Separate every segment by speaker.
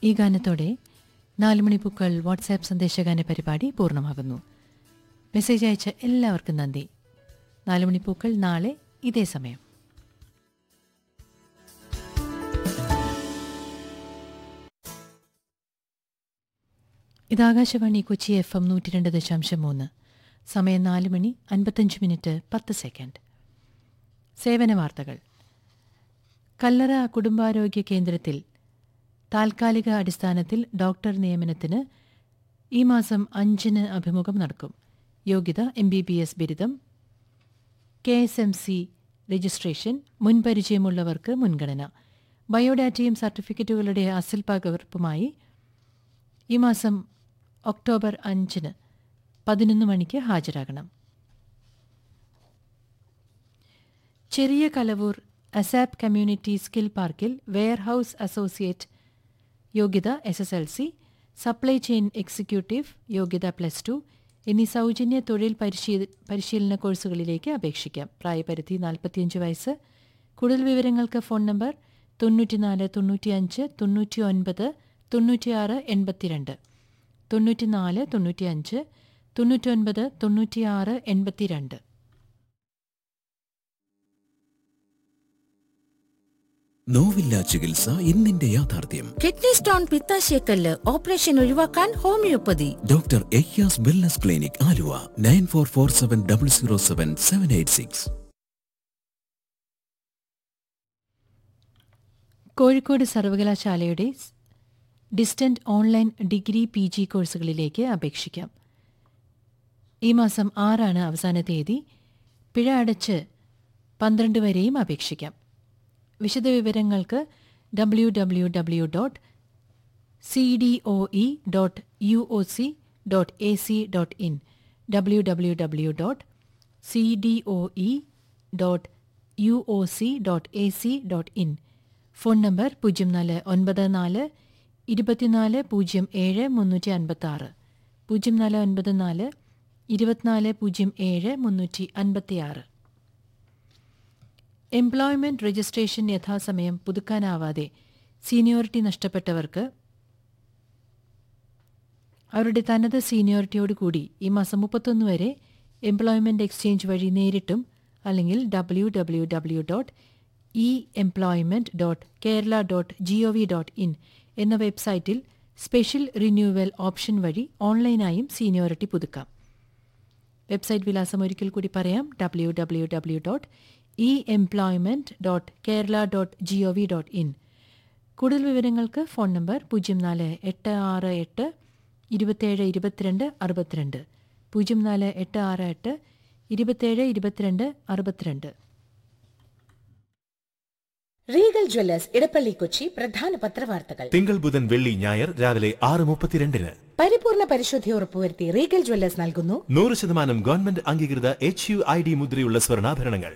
Speaker 1: ഈ ഗാനത്തോടെ നാലുമണിപ്പൂക്കൾ വാട്സാപ്പ് സന്ദേശഗാന പരിപാടി പൂർണ്ണമാകുന്നു മെസ്സേജ് അയച്ച എല്ലാവർക്കും നന്ദി നാലുമണിപ്പൂക്കൾ നാളെ ഇതേ സമയം ഇത് ആകാശവാണി കൊച്ചി എഫ് എം നൂറ്റി രണ്ട് ദശാംശം മൂന്ന് സമയം നാല് മണി അൻപത്തഞ്ച് മിനിറ്റ് പത്ത് സെക്കൻഡ് സേവന വാർത്തകൾ കല്ലറ കുടുംബാരോഗ്യ കേന്ദ്രത്തിൽ താൽക്കാലിക അടിസ്ഥാനത്തിൽ ഡോക്ടർ നിയമനത്തിന് ഈ മാസം അഞ്ചിന് അഭിമുഖം നടക്കും യോഗ്യത എം ബി ബി എസ് ബിരുദം K S M C registration മുൻപരിചയമുള്ളവർക്ക് മുൻഗണന ബയോഡാറ്റയും സർട്ടിഫിക്കറ്റുകളുടെ അസിൽ പകർപ്പുമായി ഈ മാസം ഒക്ടോബർ അഞ്ചിന് പതിനൊന്ന് മണിക്ക് ഹാജരാകണം ചെറിയ കലവൂർ അസാപ്പ് കമ്മ്യൂണിറ്റി സ്കിൽ പാർക്കിൽ വെയർഹൌസ് അസോസിയേറ്റ് യോഗ്യത S S L C supply chain executive യോഗ്യത പ്ലസ് ടു എന്നീ സൗജന്യ തൊഴിൽ പരിശീ- പരിശീലന കോഴ്സുകളിലേക്ക് അപേക്ഷിക്കാം പ്രായപരിധി നാൽപ്പത്തിയഞ്ച് വയസ്സ് കൂടുതൽ വിവരങ്ങൾക്ക് ഫോൺ നമ്പർ തൊണ്ണൂറ്റിനാല് തൊണ്ണൂറ്റിയഞ്ച് തൊണ്ണൂറ്റി ഒൻപത് തൊണ്ണൂറ്റിയാറ് എൺപത്തിരണ്ട് തൊണ്ണൂറ്റിനാല് തൊണ്ണൂറ്റിയഞ്ച് തൊണ്ണൂറ്റൊൻപത് തൊണ്ണൂറ്റിയാറ് എൺപത്തിരണ്ട്
Speaker 2: നോവില്ല ചികിത്സ ഇന്നിന്റെ യാഥാർത്ഥ്യം
Speaker 3: കിഡ്നി സ്റ്റോൺ പിത്താശയക്കല്ല് ഓപ്പറേഷൻ ഒഴിവാക്കാൻ ഹോമിയോപ്പതി
Speaker 2: ഡോക്ടർ എയ്യാസ് wellness clinic Aluva nine four four seven double zero seven seven eight six
Speaker 1: Kozhikode സർവകലാശാലയുടെ സ് distant online degree P G കോഴ്സുകളിലേക്ക് അപേക്ഷിക്കാം ഈ മാസം ആറാണ് അവസാന തീയതി പിഴ അടച്ച് പന്ത്രണ്ട് വരെയും അപേക്ഷിക്കാം വിശദവിവരങ്ങൾക്ക് W W W dot C D O E dot U O C dot A C dot in W W W dot C D O E dot U O C dot A C dot in phone number പൂജ്യം നാല് ഒൻപത് നാല് ഇരുപത്തിനാല് പൂജ്യം ഏഴ് മുന്നൂറ്റി അൻപത്തി ആറ് പൂജ്യം നാല് ഒൻപത് നാല് ഇരുപത്തിനാല് പൂജ്യം ഏഴ് മുന്നൂറ്റി അൻപത്തി ആറ് എംപ്ലോയ്മെന്റ് രജിസ്ട്രേഷൻ യഥാസമയം പുതുക്കാനാവാതെ സീനിയോറിറ്റി നഷ്ടപ്പെട്ടവർക്ക് അവരുടെ തനത് സീനിയോറിറ്റിയോട് കൂടി ഈ മാസം മുപ്പത്തൊന്ന് വരെ എംപ്ലോയ്മെന്റ് എക്സ്ചേഞ്ച് വഴി നേരിട്ടും അല്ലെങ്കിൽ W W W dot E employment dot Kerala dot G O V dot in എന്ന വെബ്സൈറ്റിൽ സ്പെഷ്യൽ റിന്യൂവൽ ഓപ്ഷൻ വഴി ഓൺലൈനായും സീനിയോറിറ്റി പുതുക്കാം വെബ്സൈറ്റ് വിലാസം ഒരിക്കൽ കൂടി പറയാം W W W dot E employment dot Kerala dot G O V dot in കൂടുതൽ വിവരങ്ങൾക്ക് phone number പൂജ്യം നാല് എട്ട് ആറ് എട്ട് ഇരുപത്തേഴ് ഇരുപത്തിരണ്ട് അറുപത്തിരണ്ട് പൂജ്യം നാല് എട്ട് ആറ് എട്ട് ഇരുപത്തേഴ് ഇരുപത്തിരണ്ട് അറുപത്തിരണ്ട്
Speaker 3: റീഗൽ ജ്വല്ലേഴ്സ് ഇടപ്പള്ളി കൊച്ചി പ്രധാന പത്രവാർത്തകൾ
Speaker 4: തിങ്കൾ ബുധൻ വെള്ളി ഞായർ രാവിലെ ആറ് മുപ്പത്തിരണ്ടിന്
Speaker 3: പരിപൂർണ പരിശുദ്ധി ഉറപ്പുവരുത്തി റീഗൽ ജ്വല്ലേഴ്സ് നൽകുന്നു
Speaker 4: നൂറ് ശതമാനം ഗവൺമെന്റ് അംഗീകൃത എച്ച് യു ഐ ഡി മുദ്രയുള്ള സ്വർണ്ണാഭരണങ്ങൾ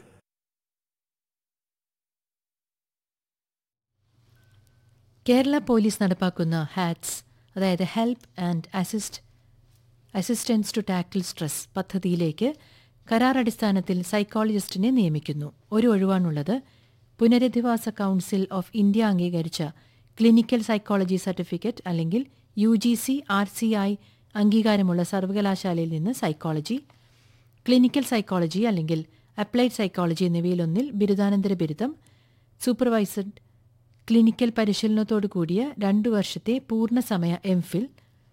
Speaker 1: കേരള പോലീസ് നടപ്പാക്കുന്ന ഹാറ്റ്സ് അതായത് help and assist assistance to tackle stress പദ്ധതിയിലേക്ക് കരാർ അടിസ്ഥാനത്തിൽ സൈക്കോളജിസ്റ്റിനെ നിയമിക്കുന്നു ഒരു ഒഴിവാണുള്ളത് പുനരധിവാസ കൗൺസിൽ ഓഫ് ഇന്ത്യ അംഗീകരിച്ച ക്ലിനിക്കൽ സൈക്കോളജി സർട്ടിഫിക്കറ്റ് അല്ലെങ്കിൽ U G C R C I അംഗീകാരമുള്ള സർവകലാശാലയിൽ നിന്ന് സൈക്കോളജി ക്ലിനിക്കൽ സൈക്കോളജി അല്ലെങ്കിൽ അപ്ലൈഡ് സൈക്കോളജി എന്നിവയിലൊന്നിൽ ബിരുദാനന്തര ബിരുദം സൂപ്പർവൈസഡ് ക്ലിനിക്കൽ പരിശീലനത്തോടു കൂടിയ രണ്ടു വർഷത്തെ പൂർണ്ണസമയ എംഫിൽ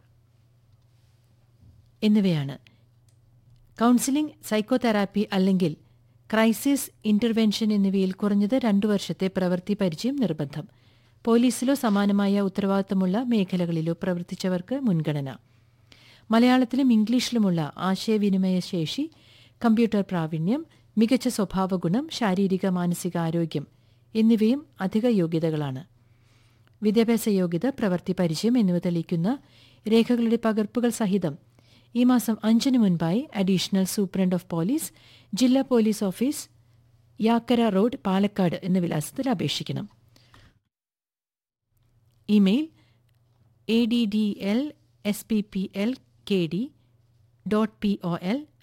Speaker 1: എന്നിവയാണ് കൗൺസിലിംഗ് സൈക്കോതെറാപ്പി അല്ലെങ്കിൽ ക്രൈസിസ് ഇന്റർവെൻഷൻ എന്നിവയിൽ കുറഞ്ഞത് രണ്ടു വർഷത്തെ പ്രവൃത്തി പരിചയം നിർബന്ധം പോലീസിലോ സമാനമായ ഉത്തരവാദിത്തമുള്ള മേഖലകളിലോ പ്രവർത്തിച്ചവർക്ക് മുൻഗണന മലയാളത്തിലും ഇംഗ്ലീഷിലുമുള്ള ആശയവിനിമയ ശേഷി കമ്പ്യൂട്ടർ പ്രാവീണ്യം മികച്ച സ്വഭാവഗുണം ശാരീരിക മാനസിക ആരോഗ്യം എന്നിവയും അധിക യോഗ്യതകളാണ് വിദ്യാഭ്യാസ യോഗ്യത പ്രവൃത്തി പരിചയം എന്നിവ തെളിയിക്കുന്ന രേഖകളുടെ പകർപ്പുകൾ സഹിതം ഈ മാസം അഞ്ചിന് മുൻപായി അഡീഷണൽ സൂപ്രണ്ട് ഓഫ് പോലീസ് ജില്ലാ police office Yakkara road Palakkad എന്ന വിലാസത്തിൽ അപേക്ഷിക്കണം email A D D L S P P L K D dot P O L